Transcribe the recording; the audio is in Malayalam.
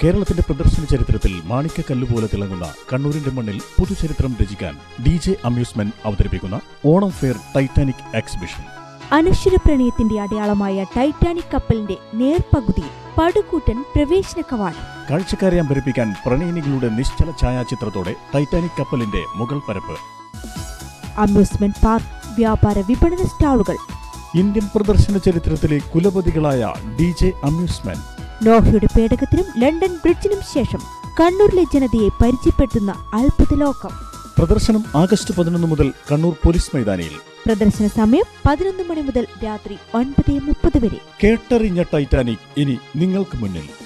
കേരളത്തിന്റെ പ്രദർശന ചരിത്രത്തിൽ മാണിക്യക്കല്ല് പോലെ തിളങ്ങുന്ന കണ്ണൂരിന്റെ മണ്ണിൽ പുതുചരിത്രം രചിക്കാൻ ഡി ജെ അമ്യൂസ്മെന്റ് അവതരിപ്പിക്കുന്ന ഓണം ഫെയർ ടൈറ്റാനിക് എക്സിബിഷൻ അനശ്വര പ്രണയത്തിന്റെ അടയാളമായ ടൈറ്റാനിക് കപ്പലിന്റെ നേർപകുതിയിൽ പടുകൂറ്റൻ പ്രവേശന കവാടം കാഴ്ചക്കാരെ അമ്പരിപ്പിക്കാൻ പ്രണയിനികളുടെ നിശ്ചല ഛായാചിത്രത്തോടെ ടൈറ്റാനിക് കപ്പലിന്റെ മുകൾ പരപ്പ് അമ്യൂസ്മെന്റ് പാർക്ക് വ്യാപാര വിപണന സ്റ്റാളുകൾ ഇന്ത്യൻ പ്രദർശന ചരിത്രത്തിലെ കുലപതികളായ ഡി ജെ അമ്യൂസ്മെന്റ് നോഹയുടെ പേടകത്തിനും ലണ്ടൻ ബ്രിഡ്ജിനും ശേഷം കണ്ണൂരിലെ ജനതയെ പരിചയപ്പെടുത്തുന്ന അത്ഭുത ലോകം പ്രദർശനം ആഗസ്റ്റ് പതിനൊന്ന് മുതൽ കണ്ണൂർ പോലീസ് മൈതാനിയിൽ പ്രദർശന സമയം പതിനൊന്ന് മണി മുതൽ രാത്രി ഒൻപത് മുപ്പത് വരെ കേട്ടറിഞ്ഞ ടൈറ്റാനിക് ഇനി നിങ്ങൾക്ക് മുന്നിൽ